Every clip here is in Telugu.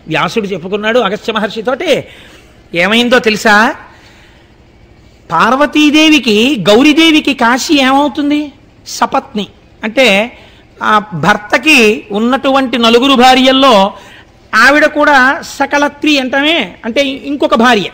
వ్యాసుడు చెప్పుకున్నాడు అగస్త్య మహర్షితోటి ఏమైందో తెలుసా పార్వతీదేవికి గౌరీదేవికి కాశీ ఏమవుతుంది సపత్ని అంటే ఆ భర్తకి ఉన్నటువంటి నలుగురు భార్యల్లో ఆవిడ కూడా సకలత్రి అంటమే అంటే ఇంకొక భార్య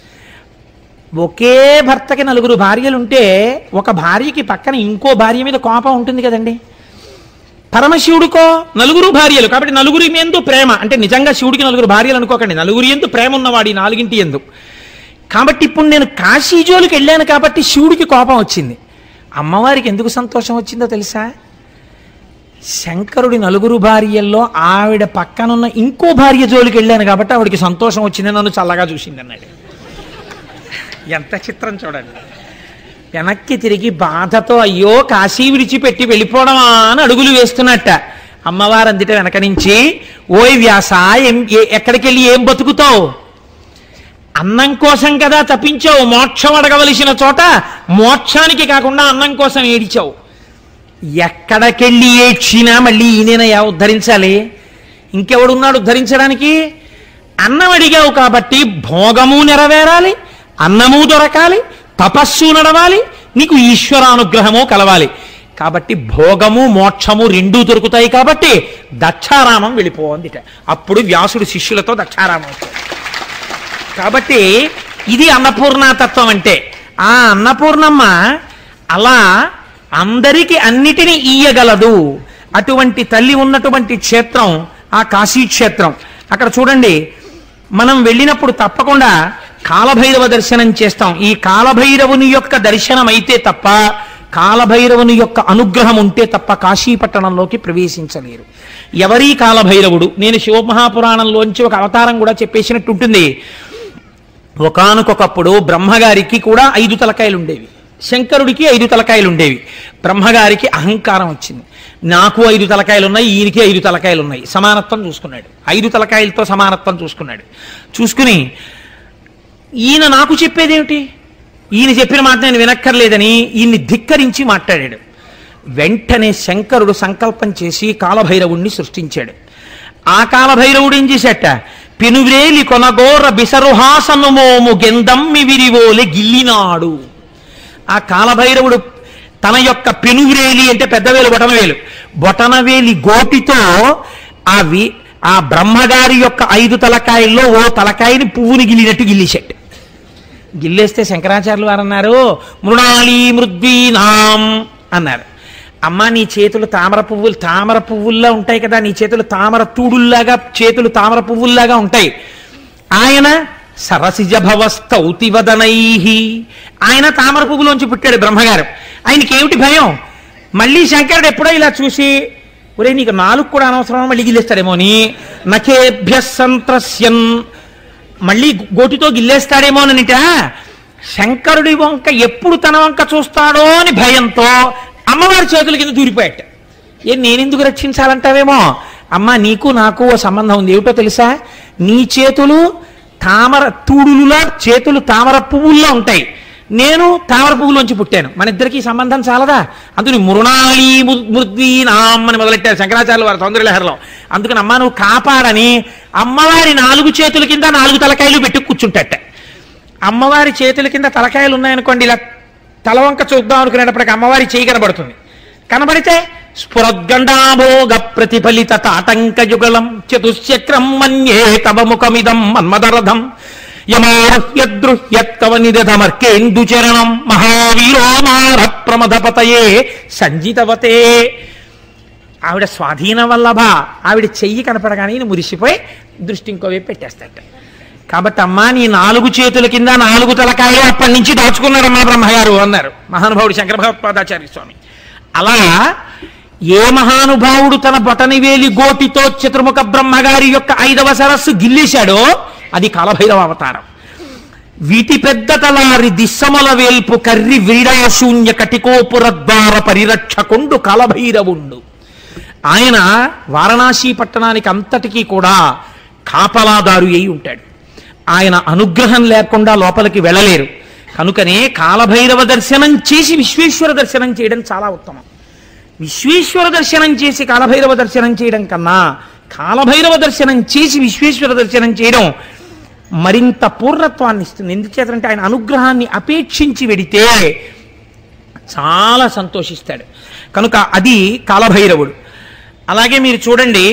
ఒకే భర్తకి నలుగురు భార్యలు ఉంటే ఒక భార్యకి పక్కన ఇంకో భార్య మీద కోపం ఉంటుంది కదండి పరమశివుడికో నలుగురు భార్యలు కాబట్టి నలుగురి ఎందు ప్రేమ అంటే నిజంగా శివుడికి నలుగురు భార్యలు అనుకోకండి నలుగురి ఎందు ప్రేమ ఉన్నవాడు ఈ నాలుగింటి ఎందు కాబట్టి ఇప్పుడు నేను కాశీ జోలికి వెళ్ళాను కాబట్టి శివుడికి కోపం వచ్చింది అమ్మవారికి ఎందుకు సంతోషం వచ్చిందో తెలుసా శంకరుడి నలుగురు భార్యల్లో ఆవిడ పక్కనున్న ఇంకో భార్య జోలికి వెళ్ళాను కాబట్టి ఆవిడకి సంతోషం వచ్చింది నన్ను చల్లగా చూసింది అన్నాడు ఎంత చిత్రం చూడండి వెనక్కి తిరిగి బాధతో అయ్యో కాశీ విడిచిపెట్టి వెళ్ళిపోవడమా అని అడుగులు వేస్తున్నట్ట అమ్మవారు అందుట వెనక నుంచి ఓయ్ వ్యాస ఏం ఏ- ఎక్కడికి వెళ్ళి ఏం బతుకుతావు అన్నం కోసం కదా తప్పించావు మోక్షం అడగవలసిన చోట మోక్షానికి కాకుండా అన్నం కోసం ఏడిచావు ఎక్కడికెళ్ళి ఏడ్చినా మళ్ళీ ఈయనయా ఉద్ధరించాలి ఇంకెవడున్నాడు ఉద్ధరించడానికి అన్నం అడిగావు కాబట్టి భోగము నెరవేరాలి అన్నము దొరకాలి తపస్సు నడవాలి నీకు ఈశ్వరానుగ్రహము కలవాలి కాబట్టి భోగము మోక్షము రెండూ దొరుకుతాయి కాబట్టి దక్షారామం వెళ్ళిపోవందిట అప్పుడు వ్యాసుడు శిష్యులతో దక్షారామం వచ్చాడు కాబట్టి ఇది అన్నపూర్ణతత్వం అంటే ఆ అన్నపూర్ణమ్మ అలా అందరికి అన్నిటినీ ఇయ్యగలదు అటువంటి తల్లి ఉన్నటువంటి క్షేత్రం ఆ కాశీ క్షేత్రం అక్కడ చూడండి మనం వెళ్ళినప్పుడు తప్పకుండా కాలభైరవ దర్శనం చేస్తాం ఈ కాలభైరవుని యొక్క దర్శనం అయితే తప్ప కాలభైరవుని యొక్క అనుగ్రహం ఉంటే తప్ప కాశీపట్టణంలోకి ప్రవేశించలేరు ఎవరీ కాలభైరవుడు నేను శివమహాపురాణంలోంచి ఒక అవతారం కూడా చెప్పేసినట్టు ఉంటుంది ఒకానొకప్పుడు బ్రహ్మగారికి కూడా ఐదు తలకాయలు ఉండేవి శంకరుడికి ఐదు తలకాయలు ఉండేవి బ్రహ్మగారికి అహంకారం వచ్చింది నాకు ఐదు తలకాయలు ఉన్నాయి ఈయనకి ఐదు తలకాయలు ఉన్నాయి సమానత్వం చూసుకున్నాడు ఐదు తలకాయలతో సమానత్వం చూసుకున్నాడు చూసుకుని ఈయన నాకు చెప్పేదేమిటి ఈయన చెప్పిన మాట నేను వినక్కర్లేదని ఈయన్ని ధిక్కరించి మాట్లాడాడు వెంటనే శంకరుడు సంకల్పం చేసి కాలభైరవుణ్ణి సృష్టించాడు ఆ కాలభైరవుడు ఏం చేశాట పెనువ్రేలి కొనగోర బిసరుహాసను మోము గెందమ్మి విరివోలె గిల్లినాడు ఆ కాలభైరవుడు తన యొక్క పెనువ్రేలి అంటే పెద్దవేలు బొటనవేలు బొటనవేలి గోటితో ఆ వి ఆ బ్రహ్మగారి యొక్క ఐదు తలకాయల్లో ఓ తలకాయని పువ్వుని గిల్లినట్టు గిల్లేశాడు గిల్లేస్తే శంకరాచార్యులు వారు అన్నారు మృణాళీ మృద్వీనాం అన్నారు అమ్మ నీ చేతులు తామర పువ్వులు తామర పువ్వుల్లా ఉంటాయి కదా నీ చేతులు తామర తూడుల్లాగా చేతులు తామర పువ్వుల్లాగా ఉంటాయి ఆయన సరసిజ భవస్తౌతివదనై ఆయన తామర పువ్వులోంచి పుట్టాడు బ్రహ్మగారు ఆయనకి ఏమిటి భయం మళ్ళీ శంకరుడు ఎప్పుడో ఇలా చూసి ఒరే నీకు నాలుగు కూడా అనవసరం మళ్ళీ గిల్లేస్తాడేమో అని నఖేభ్య సంత్రస్యన్ మళ్ళీ గోటితో గిల్లేస్తాడేమో అనిట శంకరుడి వంక ఎప్పుడు తన వంక చూస్తాడో అని భయంతో అమ్మవారి చేతుల కింద దూరిపోయాట ఏ నేనెందుకు రక్షించాలంటావేమో అమ్మ నీకు నాకు ఓ సంబంధం ఉంది ఏమిటో తెలుసా నీ చేతులు తామర తూడులులా చేతులు తామర పువ్వుల్లో ఉంటాయి నేను తామర పువ్వులోంచి పుట్టాను మన ఇద్దరికి సంబంధం చాలదా అందుని మృణాళీ మృద్వీనాం అని మొదలెట్టారు శంకరాచార్యులు వారి సౌందర్యలహరిలో అందుకని అమ్మ నువ్వు కాపాడని అమ్మవారి నాలుగు చేతుల కింద నాలుగు తలకాయలు పెట్టి కూర్చుంటట అమ్మవారి చేతుల కింద తలకాయలు ఉన్నాయనుకోండి ఇలా తలవంక చూద్దాం అనుకునేటప్పటికి అమ్మవారి చేయి కనబడుతుంది కనబడితే స్ఫురద్గండాభోగ ప్రతిఫలిత తాటంక యుగళం చతుశ్చక్రం మన్యే తవ ముఖమిదం మన్మదరథం యమాహ్యదృహ్యత్కవ నిదమర్కేందు చరణం మహావీరో నార ప్రమదపతయే సంజితవతే ఆవిడ స్వాధీన వల్లభ ఆవిడ చెయ్యి కనపడగానే ఈయన మురిసిపోయి దృష్టి ఇంకో వైపు పెట్టేస్తాట కాబట్టి అమ్మా నీ నాలుగు చేతుల కింద నాలుగు తలకాయలు అప్పటి నుంచి దాచుకున్నారమ్మా బ్రహ్మగారు అన్నారు మహానుభావుడు శంకర భగవత్పాదాచార్య స్వామి అలా ఏ మహానుభావుడు తన బొటనివేలి గోటితో చతుర్ముఖ బ్రహ్మగారి యొక్క ఐదవ సరస్సు గిల్లేశాడో అది కాలభైరవ అవతారం వీటి పెద్ద తలారి దిశమల వేల్పు కర్రి వీడాశూన్య కటికోపుర ద్వార పరిరక్షకుండు కాలభైరవుండు ఆయన వారణాసి పట్టణానికి అంతటికీ కూడా కాపలాదారు అయి ఉంటాడు ఆయన అనుగ్రహం లేకుండా లోపలికి వెళ్ళలేరు కనుకనే కాలభైరవ దర్శనం చేసి విశ్వేశ్వర దర్శనం చేయడం చాలా ఉత్తమం విశ్వేశ్వర దర్శనం చేసి కాలభైరవ దర్శనం చేయడం కన్నా కాలభైరవ దర్శనం చేసి విశ్వేశ్వర దర్శనం చేయడం మరింత పూర్ణత్వాన్ని ఇస్తుంది ఎందుచేతంటే ఆయన అనుగ్రహాన్ని అపేక్షించి వెడితే చాలా సంతోషిస్తాడు కనుక అది కాలభైరవుడు అలాగే మీరు చూడండి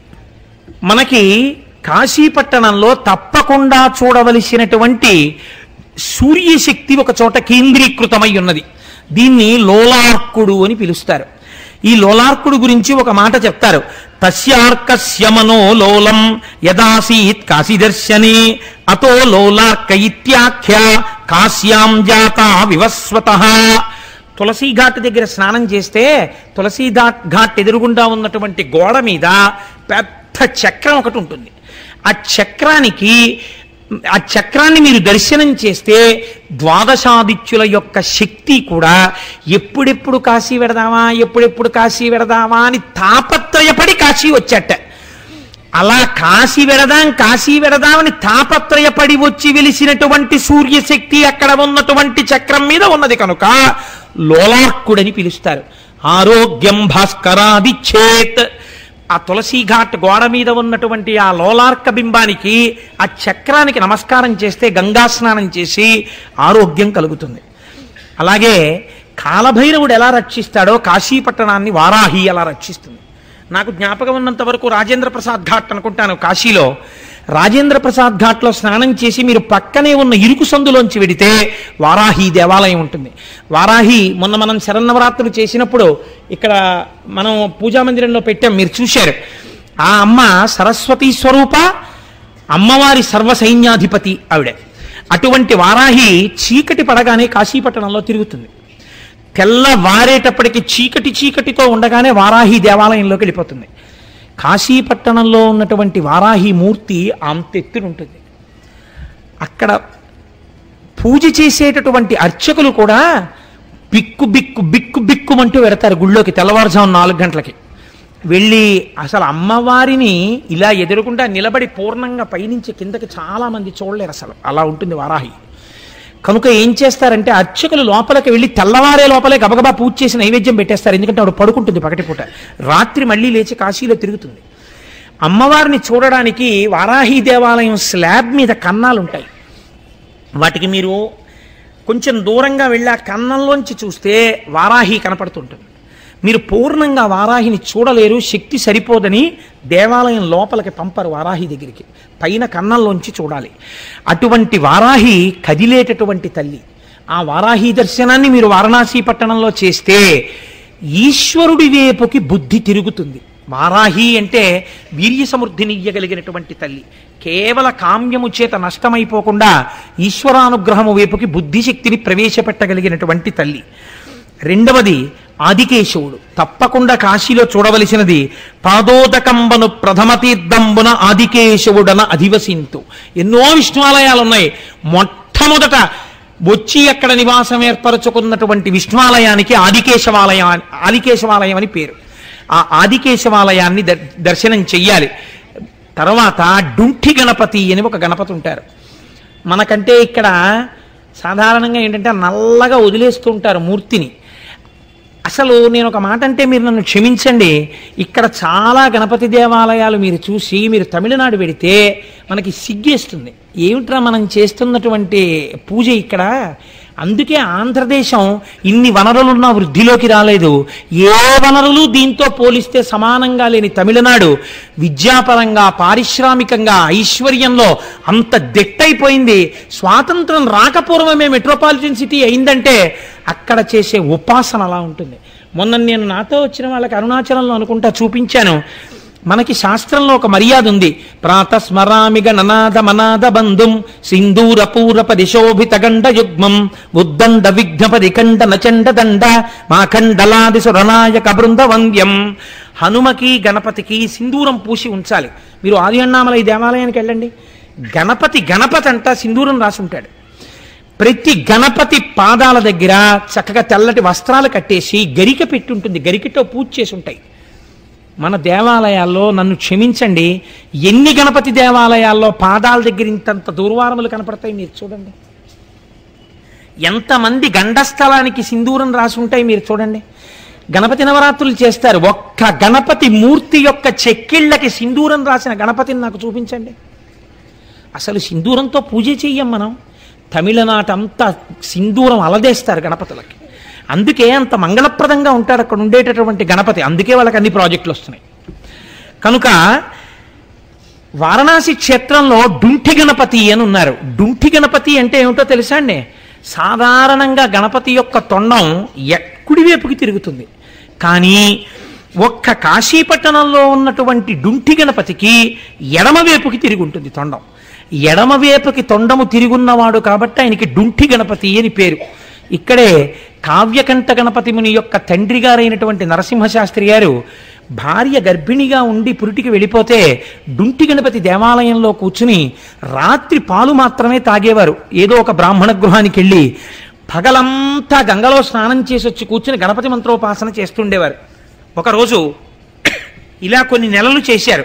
మనకి కాశీపట్టణంలో తప్పకుండా చూడవలసినటువంటి సూర్యశక్తి ఒక చోట కేంద్రీకృతమై ఉన్నది దీన్ని లోలార్కుడు అని పిలుస్తారు ఈ లోలార్కుడు గురించి ఒక మాట చెప్తారు తస్యార్కస్య మనో లోలం యదాసీత్ కాశీదర్శనే అతో లోలార్క ఇత్యాఖ్య కాశ్యాం జాత వివస్వత తులసి ఘాట్ దగ్గర స్నానం చేస్తే తులసి ఘాట్ ఘాట్ ఎదురుగుండా ఉన్నటువంటి గోడ మీద పెద్ద చక్రం ఒకటి ఉంటుంది ఆ చక్రానికి ఆ చక్రాన్ని మీరు దర్శనం చేస్తే ద్వాదశాదిత్యుల యొక్క శక్తి కూడా ఎప్పుడెప్పుడు కాశీ వెడదామా ఎప్పుడెప్పుడు కాశీ వెడదామా అని తాపత్రయపడి కాశీ వచ్చాట అలా కాశీ వెడదాం కాశీ వెడదామని తాపత్రయపడి వచ్చి వెలిసినటువంటి సూర్యశక్తి అక్కడ ఉన్నటువంటి చక్రం మీద ఉన్నది కనుక లోలార్కుడని పిలుస్తారు ఆరోగ్యం భాస్కరాదిచ్చేత్ ఆ తులసి ఘాట్ గోడ మీద ఉన్నటువంటి ఆ లోలార్క బింబానికి ఆ చక్రానికి నమస్కారం చేస్తే గంగా స్నానం చేసి ఆరోగ్యం కలుగుతుంది అలాగే కాలభైరవుడు ఎలా రక్షిస్తాడో కాశీపట్టణాన్ని వారాహి ఎలా రక్షిస్తుంది నాకు జ్ఞాపకం ఉన్నంత వరకు రాజేంద్ర ప్రసాద్ ఘాట్ అనుకుంటాను కాశీలో రాజేంద్ర ప్రసాద్ ఘాట్లో స్నానం చేసి మీరు పక్కనే ఉన్న ఇరుకు సందులోంచి వెడితే వారాహి దేవాలయం ఉంటుంది వారాహి మొన్న మనం శరన్నవరాత్రులు చేసినప్పుడు ఇక్కడ మనం పూజా మందిరంలో పెట్టాం మీరు చూశారు ఆ అమ్మ సరస్వతి స్వరూప అమ్మవారి సర్వ సైన్యాధిపతి ఆవిడ అటువంటి వారాహి చీకటి పడగానే కాశీపట్టణంలో తిరుగుతుంది తెల్లవారేటప్పటికి చీకటి చీకటితో ఉండగానే వారాహి దేవాలయంలోకి వెళ్ళిపోతుంది కాశీపట్టణంలో ఉన్నటువంటి వారాహి మూర్తి అంతెత్తునుంటుంది అక్కడ పూజ చేసేటటువంటి అర్చకులు కూడా బిక్కు బిక్కు బిక్కు బిక్కుమంటూ వెడతారు గుళ్ళోకి తెల్లవారుజాము నాలుగు గంటలకి వెళ్ళి అసలు అమ్మవారిని ఇలా ఎదురుకుండా నిలబడి పూర్ణంగా పైనుంచి కిందకి చాలా మంది చూడలేరు అసలు అలా ఉంటుంది వారాహి కనుక ఏం చేస్తారంటే అర్చకులు లోపలికి వెళ్ళి తెల్లవారే లోపలే గబగబా పూజ చేసి నైవేద్యం పెట్టేస్తారు ఎందుకంటే ఆవిడ పడుకుంటుంది పగటిపూట రాత్రి మళ్ళీ లేచి కాశీలో తిరుగుతుంది అమ్మవారిని చూడడానికి వారాహి దేవాలయం స్లాబ్ మీద కన్నాలు ఉంటాయి వాటికి మీరు కొంచెం దూరంగా వెళ్ళి ఆ కన్నంలోంచి చూస్తే వారాహి కనపడుతుంటుంది మీరు పూర్ణంగా వారాహిని చూడలేరు శక్తి సరిపోదని దేవాలయం లోపలికి పంపరు వారాహి దగ్గరికి పైన కన్నంలోంచి చూడాలి అటువంటి వారాహి కదిలేటటువంటి తల్లి ఆ వారాహి దర్శనాన్ని మీరు వారణాసి పట్టణంలో చేస్తే ఈశ్వరుడి వైపుకి బుద్ధి తిరుగుతుంది వారాహి అంటే వీర్య సమృద్ధినియ్యగలిగినటువంటి తల్లి కేవల కామ్యము చేత నష్టమైపోకుండా ఈశ్వరానుగ్రహము వైపుకి బుద్ధిశక్తిని ప్రవేశపెట్టగలిగినటువంటి తల్లి రెండవది ఆదికేశవుడు తప్పకుండా కాశీలో చూడవలసినది పాదోదకంబను ప్రథమ తీర్థంబున ఆదికేశవుడన అధివసింతు ఎన్నో విష్ణువాలయాలు ఉన్నాయి మొట్టమొదట వచ్చి అక్కడ నివాసం ఏర్పరచుకున్నటువంటి విష్ణువాలయానికి ఆదికేశవాలయం అని- ఆదికేశవాలయం అని పేరు ఆ ఆదికేశవాలయాన్ని దర్- దర్శనం చెయ్యాలి తర్వాత డుంఠి గణపతి అని ఒక గణపతి ఉంటారు మనకంటే ఇక్కడ సాధారణంగా ఏంటంటే నల్లగా వదిలేస్తుంటారు మూర్తిని అసలు నేను ఒక మాట అంటే మీరు నన్ను క్షమించండి ఇక్కడ చాలా గణపతి దేవాలయాలు మీరు చూసి మీరు తమిళనాడు వెడితే మనకి సిగ్గేస్తుంది ఏమిట్రా మనం చేస్తున్నటువంటి పూజ ఇక్కడ అందుకే ఆంధ్రదేశం ఇన్ని వనరులున్న వృద్ధిలోకి రాలేదు ఏ వనరులు దీంతో పోలిస్తే సమానంగా లేని తమిళనాడు విద్యాపరంగా పారిశ్రామికంగా ఐశ్వర్యంలో అంత దెట్టయిపోయింది స్వాతంత్రం రాకపూర్వమే మెట్రోపాలిటన్ సిటీ అయిందంటే అక్కడ చేసే ఉపాసన అలా ఉంటుంది మొన్న నేను నాతో వచ్చిన వాళ్ళకి అరుణాచలంలో అనుకుంటా చూపించాను మనకి శాస్త్రంలో ఒక మర్యాద ఉంది ప్రాతస్మరామి గణనాథ మనాథ బంధుం సింధూర పూరప దిశోభిత గండ యుగ్మం ఉద్దండ విఘ్నపది కండ నచండ దండ మాఖండలాది సురనాయక బృంద వంద్యం హనుమకి గణపతికి సింధూరం పూసి ఉంచాలి మీరు ఆది అన్నామలై దేవాలయానికి వెళ్ళండి గణపతి గణపతి అంతా సింధూరం రాసి ఉంటాడు ప్రతి గణపతి పాదాల దగ్గర చక్కగా తెల్లటి వస్త్రాలు కట్టేసి గరిక పెట్టి ఉంటుంది గరికతో పూజ చేసి ఉంటాయి మన దేవాలయాల్లో నన్ను క్షమించండి ఎన్ని గణపతి దేవాలయాల్లో పాదాల దగ్గర ఇంతంత దుర్వారములు కనపడతాయి మీరు చూడండి ఎంతమంది గండస్థలానికి సింధూరం రాసి ఉంటాయి మీరు చూడండి గణపతి నవరాత్రులు చేస్తారు ఒక్క గణపతి మూర్తి యొక్క చెక్కిళ్ళకి సింధూరం రాసిన గణపతిని నాకు చూపించండి అసలు సింధూరంతో పూజ చెయ్యం మనం తమిళనాట అంతా సింధూరం అలదేస్తారు గణపతులకి అందుకే అంత మంగళప్రదంగా ఉంటాడు అక్కడ ఉండేటటువంటి గణపతి అందుకే వాళ్ళకి అన్ని ప్రాజెక్టులు వస్తున్నాయి కనుక వారణాసి క్షేత్రంలో డుంఠి గణపతి అని ఉన్నారు డుంఠి గణపతి అంటే ఏమిటో తెలుసా అండి సాధారణంగా గణపతి యొక్క తొండం ఎ- కుడివైపుకి తిరుగుతుంది కానీ ఒక్క కాశీపట్టణంలో ఉన్నటువంటి డుంఠి గణపతికి ఎడమవైపుకి తిరిగి ఉంటుంది తొండం ఎడమవైపుకి తొండము తిరుగున్నవాడు కాబట్టి ఆయనకి డుంఠి గణపతి అని పేరు ఇక్కడే కావ్యకంఠ గణపతి ముని యొక్క తండ్రి గారైనటువంటి నరసింహశాస్త్రి గారు భార్య గర్భిణిగా ఉండి పురిటికి వెళ్ళిపోతే డుంటి గణపతి దేవాలయంలో కూర్చుని రాత్రి పాలు మాత్రమే తాగేవారు ఏదో ఒక బ్రాహ్మణ గృహానికి వెళ్ళి పగలంతా గంగలో స్నానం చేసి వచ్చి కూర్చుని గణపతి మంత్రోపాసన చేస్తుండేవారు ఒకరోజు ఇలా కొన్ని నెలలు చేశారు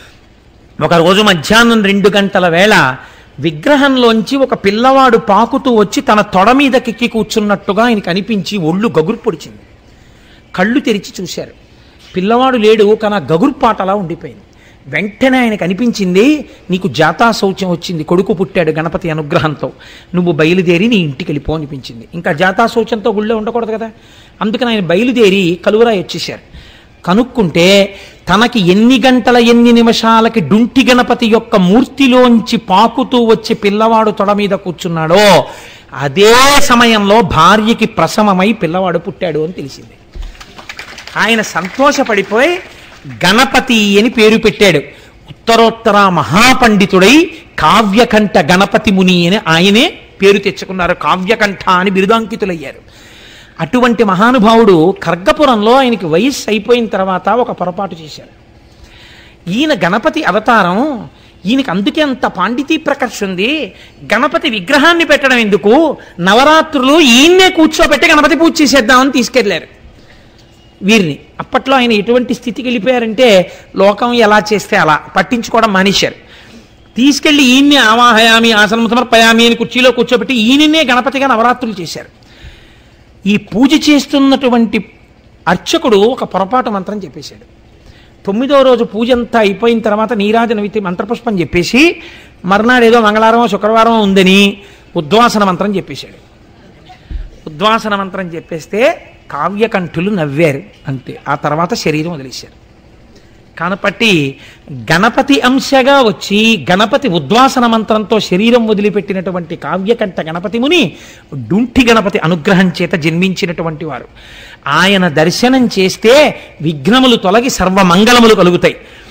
ఒకరోజు మధ్యాహ్నం రెండు గంటల వేళ విగ్రహంలోంచి ఒక పిల్లవాడు పాకుతూ వచ్చి తన తొడ మీదకెక్కి కూర్చున్నట్టుగా ఆయనకి అనిపించి ఒళ్ళు గగురు పొడిచింది కళ్ళు తెరిచి చూశారు పిల్లవాడు లేడు కానీ ఆ గగుర్పాట అలా ఉండిపోయింది వెంటనే ఆయనకు అనిపించింది నీకు జాతా శౌచం వచ్చింది కొడుకు పుట్టాడు గణపతి అనుగ్రహంతో నువ్వు బయలుదేరి నీ ఇంటికి వెళ్ళిపో అనిపించింది ఇంకా జాతా శౌచంతో గుళ్ళో ఉండకూడదు కదా అందుకని ఆయన బయలుదేరి కలువరాయి వచ్చేశారు కనుక్కుంటే తనకి ఎన్ని గంటల ఎన్ని నిమిషాలకి డుంటి గణపతి యొక్క మూర్తిలోంచి పాకుతూ వచ్చి పిల్లవాడు తొడ మీద కూర్చున్నాడో అదే సమయంలో భార్యకి ప్రసవమై పిల్లవాడు పుట్టాడు అని తెలిసింది ఆయన సంతోషపడిపోయి గణపతి అని పేరు పెట్టాడు ఉత్తరోత్తర మహాపండితుడై కావ్యకంఠ గణపతి ముని అని ఆయనే పేరు తెచ్చుకున్నారు కావ్యకంఠ అని బిరుదాంకితులయ్యారు అటువంటి మహానుభావుడు ఖర్గపురంలో ఆయనకి వయస్సు అయిపోయిన తర్వాత ఒక పొరపాటు చేశారు ఈయన గణపతి అవతారం ఈయనకి అందుకే అంత పాండితీ ప్రకర్ష ఉంది గణపతి విగ్రహాన్ని పెట్టడం ఎందుకు నవరాత్రులు ఈయన్నే కూర్చోబెట్టి గణపతి పూజ చేసేద్దామని తీసుకెళ్లారు వీరిని అప్పట్లో ఆయన ఎటువంటి స్థితికి వెళ్ళిపోయారంటే లోకం ఎలా చేస్తే అలా పట్టించుకోవడం మానేశారు తీసుకెళ్లి ఈయన్నే ఆవాహయామి ఆసనం సమర్పయామి అని కుర్చీలో కూర్చోబెట్టి ఈయననే గణపతిగా నవరాత్రులు చేశారు ఈ పూజ చేస్తున్నటువంటి అర్చకుడు ఒక పొరపాటు మంత్రం చెప్పేశాడు తొమ్మిదో రోజు పూజ అంతా అయిపోయిన తర్వాత నీరాజన వితి మంత్రపుష్పం చెప్పేసి మర్నాడు ఏదో మంగళవారమో శుక్రవారమో ఉందని ఉద్వాసన మంత్రం చెప్పేశాడు ఉద్వాసన మంత్రం చెప్పేస్తే కావ్యకంఠులు నవ్వారు అంతే ఆ తర్వాత శరీరం వదిలేశారు కనపట్టి గణపతి అంశగా వచ్చి గణపతి ఉద్వాసన మంత్రంతో శరీరం వదిలిపెట్టినటువంటి కావ్యకంఠ గణపతి ముని డుంఠి గణపతి అనుగ్రహం చేత జన్మించినటువంటి వారు ఆయన దర్శనం చేస్తే విఘ్నములు తొలగి సర్వమంగళములు కలుగుతాయి